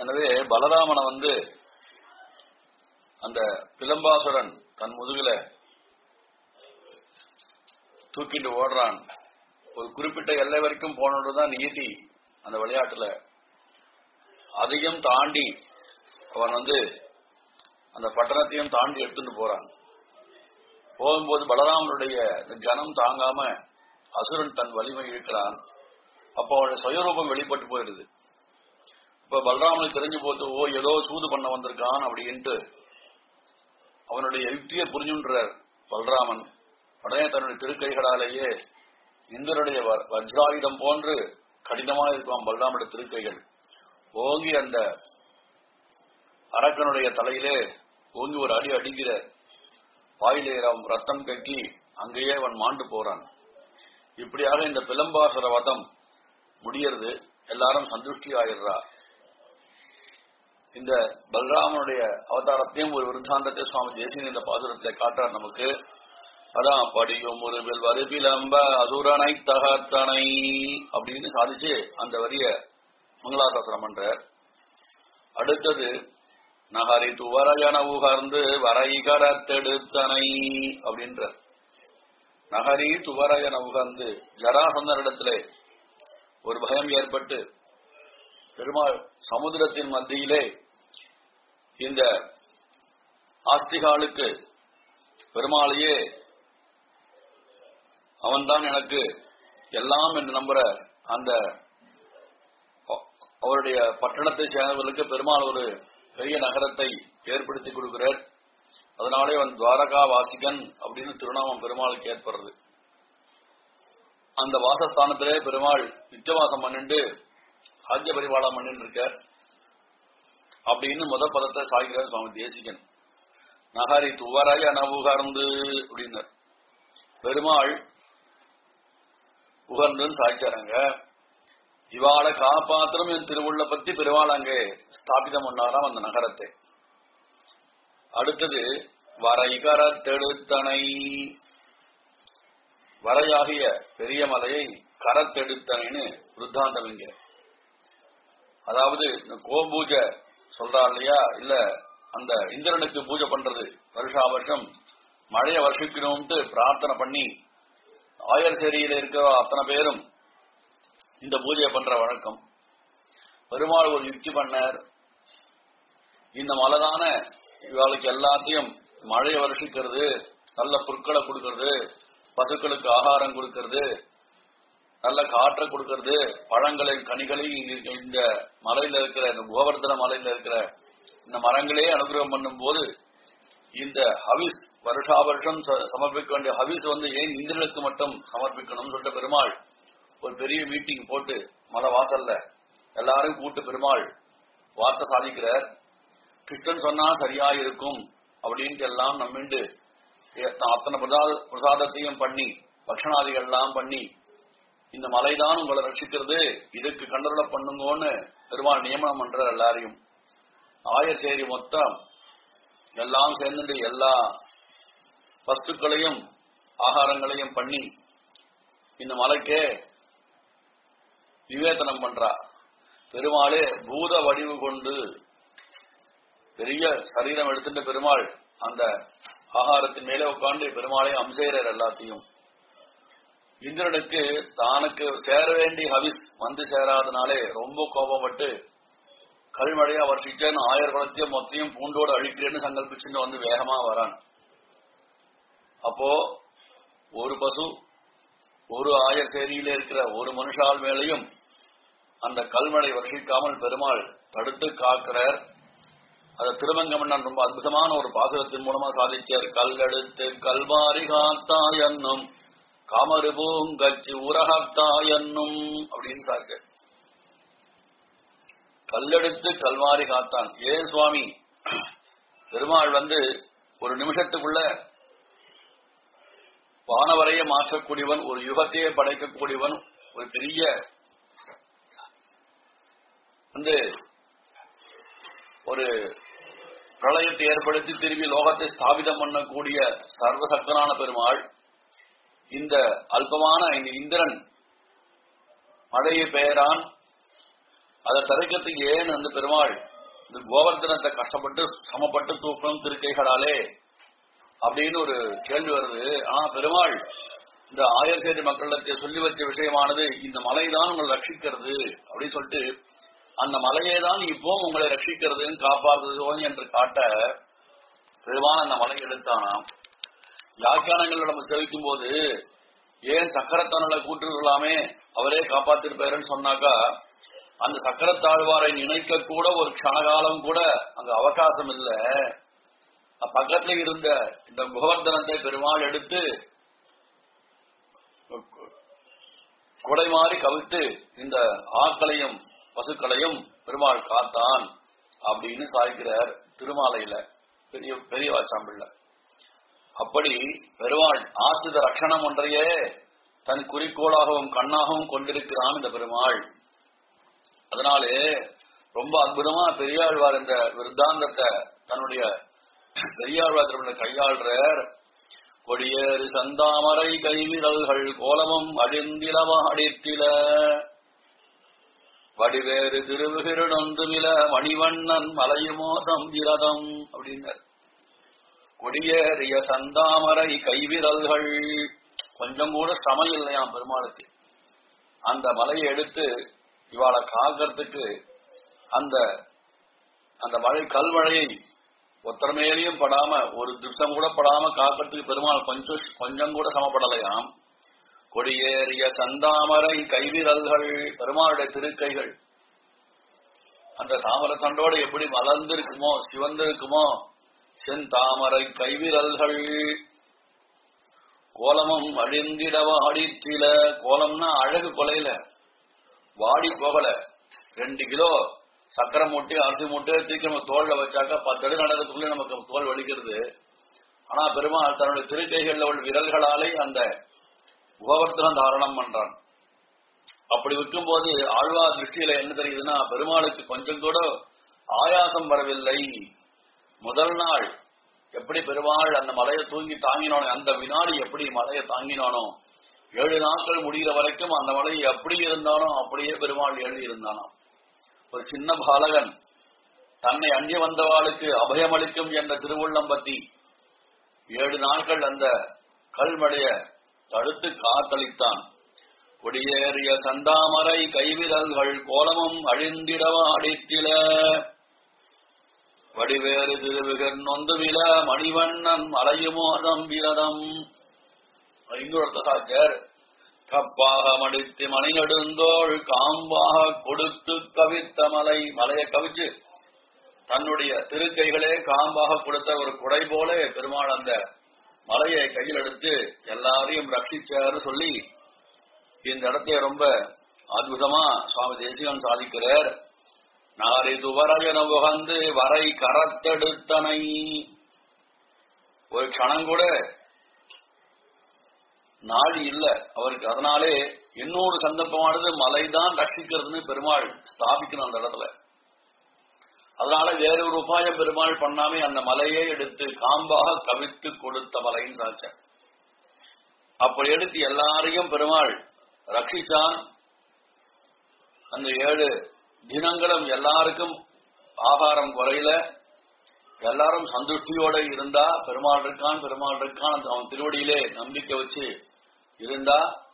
எனவே பலராமனை வந்து அந்த பிலம்பாசுரன் தன் முதுகுல தூக்கிட்டு ஓடுறான் ஒரு குறிப்பிட்ட எல்லை வரைக்கும் போனதுதான் நீதி அந்த விளையாட்டுல அதையும் தாண்டி அவன் வந்து அந்த பட்டணத்தையும் தாண்டி எடுத்துட்டு போறான் போகும்போது பலராமனுடைய இந்த கனம் தாங்காம அசுரன் தன் வலிமை இழுக்கிறான் அப்போ அவனுடைய சுயரூபம் வெளிப்பட்டு போயிடுது இப்ப பலராமனுக்கு தெரிஞ்சு போது ஓ ஏதோ சூது பண்ண வந்திருக்கான் அப்படின்ட்டு அவனுடைய யுக்தியை புரிஞ்சுன்றார் பலராமன் உடனே தன்னுடைய திருக்கைகளாலேயே இந்திரனுடைய வ- வஜ்ராயுதம் போன்று கடினமா இருக்கும் பலராமனுடைய திருக்கைகள் ஓங்கி அந்த அரக்கனுடைய தலையிலே ஓங்கி ஒரு அடி அடிக்கிற வாயிலே ரம்- ரத்தம் கக்கி அங்கேயே அவன் மாண்டு போறான் இப்படியாக இந்த பிலம்பாசுர வதம் முடியறது எல்லாரும் சந்துஷ்டி ஆயிடுறா இந்த பலராமனுடைய அவதாரத்தையும் ஒரு விருத்தாந்தத்தை சுவாமி தேசியன் இந்த பாசுரத்தை காட்டுறார் நமக்கு அதான் படியும் ஒரு வருபிலம்ப அசுரனை தகத்தனை அப்படின்னு சாதிச்சு அந்த வரிய மங்களாசாசனம் பண்றார் அடுத்தது நகரி துவரையன உகர்ந்து வரைகரத்தெடுத்தனை அப்படின்ற நகரி துவரையன உகர்ந்து ஜராசந்தரிடத்திலே ஒரு பயம் ஏற்பட்டு பெருமாள் சமுத்திரத்தின் மத்தியிலே இந்த ஆஸ்திகாலுக்கு பெருமாளையே அவன்தான் எனக்கு எல்லாம் என்று நம்புற அந்த அ- அவருடைய பட்டணத்தை சேர்ந்தவர்களுக்கு பெருமாள் ஒரு பெரிய நகரத்தை ஏற்படுத்தி கொடுக்கிறார் அதனாலே அவன் துவாரகா வாசிகன் அப்படின்னு திருநாமம் பெருமாளுக்கு ஏற்படுறது அந்த வாசஸ்தானத்திலே பெருமாள் நித்தியவாசம் பண்ணிண்டு ராஜ்ய பரிபாலம் பண்ணிட்டு இருக்கார் அப்படின்னு முத பதத்தை சாய்கிறார் சுவாமி தேசிகன் நகரி துவராய் அனவுகர்ந்து அப்படின்னார் பெருமாள் உகர்ந்துன்னு சாய்ச்சாருங்க இவாளை காப்பாத்திரம் என் திருவுள்ள பத்தி பெருமாள் அங்கே ஸ்தாபிதம் பண்ணாராம் அந்த நகரத்தை அடுத்தது வரைகர தெடுத்தனை வரையாகிய பெரிய மலையை கரத்தெடுத்தனைன்னு விருத்தாந்தம் இங்க அதாவது இந்த கோபூஜை சொல்றா இல்லையா இல்ல அந்த இந்திரனுக்கு பூஜை பண்றது வருஷா வருஷம் மழையை வருஷிக்கணும்ட்டு பிரார்த்தனை பண்ணி ஆயர் சேரியில இருக்கிற அத்தனை பேரும் இந்த பூஜையை பண்ற வழக்கம் பெருமாள் ஒரு யுக்தி பண்ணார் இந்த மலைதான இவாளுக்கு எல்லாத்தையும் மழையை வருஷிக்கிறது நல்ல புற்களை கொடுக்கறது பசுக்களுக்கு ஆகாரம் கொடுக்கறது நல்ல காற்றை கொடுக்கறது பழங்களையும் கனிகளையும் இங்க- இந்த மலையில இருக்கிற இந்த கோவர்தன மலையில இருக்கிற இந்த மரங்களே அனுகிரகம் பண்ணும் போது இந்த ஹவிஸ் வருஷா வருஷம் ச- சமர்ப்பிக்க வேண்டிய ஹவிஸ் வந்து ஏன் இந்திரனுக்கு மட்டும் சமர்ப்பிக்கணும்னு சொல்லிட்டு பெருமாள் ஒரு பெரிய மீட்டிங் போட்டு மலை வாசல்ல எல்லாரும் கூட்டு பெருமாள் வார்த்தை சாதிக்கிறார் கிருஷ்ணன் சொன்னா சரியா இருக்கும் அப்படின்ட்டு எல்லாம் நம்பிண்டு ஏ- அத்தனை பிரசாத பிரசாதத்தையும் பண்ணி பக்ஷணாதிகள் எல்லாம் பண்ணி இந்த மலைதான் உங்களை ரட்சிக்கிறது இதுக்கு கண்டருள பண்ணுங்கன்னு பெருமாள் நியமனம் பண்ற எல்லாரையும் ஆயசேரி மொத்தம் எல்லாம் சேர்ந்துட்டு எல்லா வஸ்துக்களையும் ஆகாரங்களையும் பண்ணி இந்த மலைக்கே நிவேதனம் பண்றா பெருமாளே பூத வடிவு கொண்டு பெரிய சரீரம் எடுத்துட்டு பெருமாள் அந்த ஆகாரத்தின் மேலே உட்கார்ந்து பெருமாளை அம்சேரர் எல்லாத்தையும் இந்திரனுக்கு தானுக்கு சேர வேண்டிய ஹவிஸ் வந்து சேராதனாலே ரொம்ப கோபப்பட்டு கல்மழையா வருஷிச்சேன்னு ஆயிரம் குளத்தையும் மொத்தையும் பூண்டோடு அழிக்கிறேன்னு சங்கல்பிச்சுன்னு வந்து வேகமா வரான் அப்போ ஒரு பசு ஒரு ஆயர் சேரியில இருக்கிற ஒரு மனுஷால் மேலையும் அந்த கல்மழை வருஷிக்காமல் பெருமாள் தடுத்து காக்கிறார் அதை திருமங்கமன்னன் ரொம்ப அற்புதமான ஒரு பாசுரத்தின் மூலமா சாதிச்சார் கல்லெடுத்து கல்வாரி காத்தா என்னும் காமரு பூங்கச்சி உரகத்தா என்னும் அப்படின்னு சாக்கு கல்லெடுத்து கல்வாரி காத்தான் ஏன் சுவாமி பெருமாள் வந்து ஒரு நிமிஷத்துக்குள்ள வானவரையே மாற்றக்கூடியவன் ஒரு யுகத்தையே படைக்கக்கூடியவன் ஒரு பெரிய வந்து ஒரு பிரளயத்தை ஏற்படுத்தி திரும்பி லோகத்தை ஸ்தாபிதம் பண்ணக்கூடிய சர்வசக்தனான பெருமாள் இந்த அல்பமான இந்த இந்திரன் மழையை பெயரான் அதை தடுக்கிறதுக்கு ஏன் அந்த பெருமாள் இந்த கோவர்தனத்தை கஷ்டப்பட்டு சமப்பட்டு தூக்கணும் திருக்கைகளாலே அப்படின்னு ஒரு கேள்வி வருது ஆனா பெருமாள் இந்த ஆயர்சேரி மக்களிடத்தை சொல்லி வச்ச விஷயமானது இந்த மலைதான் உங்களை ரட்சிக்கிறது அப்படின்னு சொல்லிட்டு அந்த மலையே தான் இப்போ உங்களை ரட்சிக்கிறதுன்னு காப்பாற்றுதோ என்று காட்ட பெருமான் அந்த மலை எடுத்தானாம் வியாக்கியானங்கள் நம்ம சேவிக்கும் போது ஏன் சக்கரத்தானலை கூட்டிருக்கலாமே அவரே காப்பாத்திருப்பாருன்னு சொன்னாக்கா அந்த சக்கரத்தாழ்வாரை நினைக்க கூட ஒரு க்ஷணகாலம் கூட அங்க அவகாசம் இல்ல பக்கத்துல இருந்த இந்த கோவர்தனத்தை பெருமாள் எடுத்து குடை மாறி கவித்து இந்த ஆக்களையும் பசுக்களையும் பெருமாள் காத்தான் அப்படின்னு சாய்க்கிறார் திருமாலையில பெரிய பெரிய வாச்சாம்பிள்ள அப்படி பெருமாள் ஆசிரித ரட்சணம் ஒன்றையே தன் குறிக்கோளாகவும் கண்ணாகவும் கொண்டிருக்கிறான் இந்த பெருமாள் அதனாலே ரொம்ப அற்புதமா பெரியாழ்வார் இந்த விருத்தாந்தத்தை தன்னுடைய பெரியாழ்வார் திருமண கையாளுறார் கொடியேறு சந்தாமரை கைவிரல்கள் கோலமும் அழிந்திலவாடித்தில வடிவேறு திருவுகிருணொந்துமில மணிவண்ணன் மலையுமோ சம்பிரதம் அப்படின்னார் கொடியேறிய சந்தாமரை கைவிரல்கள் கொஞ்சம் கூட சமம் இல்லையாம் பெருமாளுக்கு அந்த மலையை எடுத்து இவாளை காக்கிறதுக்கு அந்த அந்த மழை கல்மழையை ஒத்தர மேலேயும் படாம ஒரு திருஷம் கூட படாம காக்கிறதுக்கு பெருமாள் கொஞ்சம் கொஞ்சம் கூட சமப்படலையாம் கொடியேறிய சந்தாமரை கைவிரல்கள் பெருமாளுடைய திருக்கைகள் அந்த தாமரை தண்டோடு எப்படி மலர்ந்திருக்குமோ சிவந்திருக்குமோ செந்தாமரை கைவிரல்கள் கோலமும் அழிந்திடவ அடித்தில கோலம்னா அழகு கொலையில வாடி போகல ரெண்டு கிலோ சக்கரை மூட்டை அரிசி மூட்டை தூக்கி நம்ம தோல்ல வச்சாக்கா பத்து அடி நடக்கிறதுக்குள்ளே நமக்கு தோல் வலிக்கிறது ஆனா பெருமாள் தன்னுடைய திருக்கைகள்ல உள்ள விரல்களாலே அந்த கோவர்த்தனம் தாரணம் பண்றான் அப்படி விற்கும் போது ஆழ்வார் திருஷ்டியில என்ன தெரியுதுன்னா பெருமாளுக்கு கொஞ்சம் கூட ஆயாசம் வரவில்லை முதல் நாள் எப்படி பெருமாள் அந்த மலையை தூங்கி தாங்கினானோ அந்த வினாடி எப்படி மலையை தாங்கினானோ ஏழு நாட்கள் முடிகிற வரைக்கும் அந்த மலை எப்படி இருந்தானோ அப்படியே பெருமாள் எழுதி இருந்தானோ ஒரு சின்ன பாலகன் தன்னை அஞ்சி வந்தவாளுக்கு அபயமளிக்கும் என்ற திருவுள்ளம் பத்தி ஏழு நாட்கள் அந்த கல்மடைய தடுத்து காத்தளித்தான் கொடியேறிய சந்தாமரை கைவிரல்கள் கோலமும் அழிந்திடவா அடித்தில வடிவேறு திருவிகர் நொந்துவில மணிவண்ணன் மலையுமோ சம்பிரதம் இன்னொருத்த சாச்சர் கப்பாக மடித்து மணி நெடுந்தோள் காம்பாக கொடுத்து கவித்த மலை மலையை கவிச்சு தன்னுடைய திருக்கைகளே காம்பாக கொடுத்த ஒரு குடை போல பெருமாள் அந்த மலையை கையில் எடுத்து எல்லாரையும் ரட்சிச்சாரு சொல்லி இந்த இடத்தை ரொம்ப அற்புதமா சுவாமி தேசிகன் சாதிக்கிறார் நாரி துவரையன உகந்து வரை கரத்தெடுத்தனை ஒரு க்ஷணம் கூட நாடி இல்ல அவருக்கு அதனாலே இன்னொரு சந்தர்ப்பமானது மலைதான் ரட்சிக்கிறதுன்னு பெருமாள் ஸ்தாபிக்கணும் அந்த இடத்துல அதனால வேற ஒரு உபாயம் பெருமாள் பண்ணாமே அந்த மலையை எடுத்து காம்பாக கவித்து கொடுத்த மலைன்னு சாச்ச அப்படி எடுத்து எல்லாரையும் பெருமாள் ரட்சிச்சான் அந்த ஏழு தினங்களும் எல்லாருக்கும் ஆகாரம் குறையில எல்லாரும் சந்துஷ்டியோட இருந்தா பெருமாள் இருக்கான் பெருமாள் இருக்கான் அந்த அவன் திருவடியிலே நம்பிக்கை வச்சு இருந்தா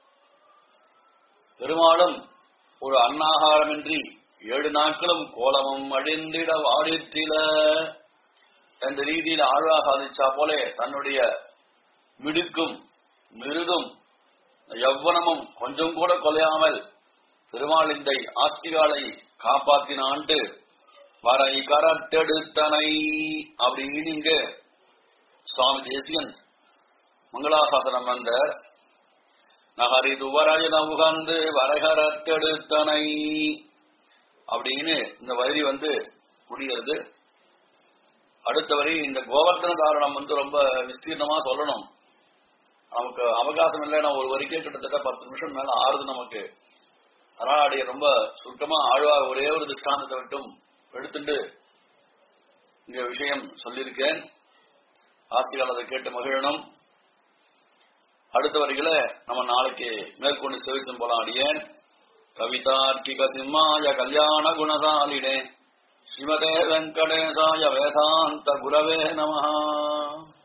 பெருமாளும் ஒரு அன்னாகாரமின்றி ஏழு நாட்களும் கோலமும் அழிந்திட வாடிற்றில என்ற ரீதியில் ஆழ்வா சாதிச்சா போல தன்னுடைய மிடுக்கும் மிருதும் யவ்வனமும் கொஞ்சம் கூட கொலையாமல் பெருமாள் இந்த ஆஸ்திகாலை காப்பாத்தினான்ட்டு வரை கரத்தெடுத்தனை அப்படின்னு இங்க சுவாமி தேசியன் மங்களாசாசனம் வந்த நகரி துவராயன உகந்து வரகரத்தெடுத்தனை அப்படின்னு இந்த வரி வந்து முடிகிறது அடுத்த வரி இந்த கோவர்த்தன தாரணம் வந்து ரொம்ப விஸ்தீர்ணமா சொல்லணும் நமக்கு அவகாசம் இல்லைன்னா ஒரு வரிக்கே கிட்டத்தட்ட பத்து நிமிஷம் மேல ஆறுது நமக்கு அதனால அப்படியே ரொம்ப சுருக்கமா ஆழ்வா ஒரே ஒரு திஷ்டாந்தத்தை விட்டும் எடுத்துட்டு இங்க விஷயம் சொல்லியிருக்கேன் ஆசிரியர் அதை கேட்டு மகிழணும் அடுத்த வரிகளை நம்ம நாளைக்கு மேற்கொண்டு செவிச்சும் போலாம் அடியேன் கவிதார்க்கிக சிம்மாய கல்யாண குணசாலினே ஸ்ரீமதே வெங்கடேசாய வேதாந்த குரவே நமஹ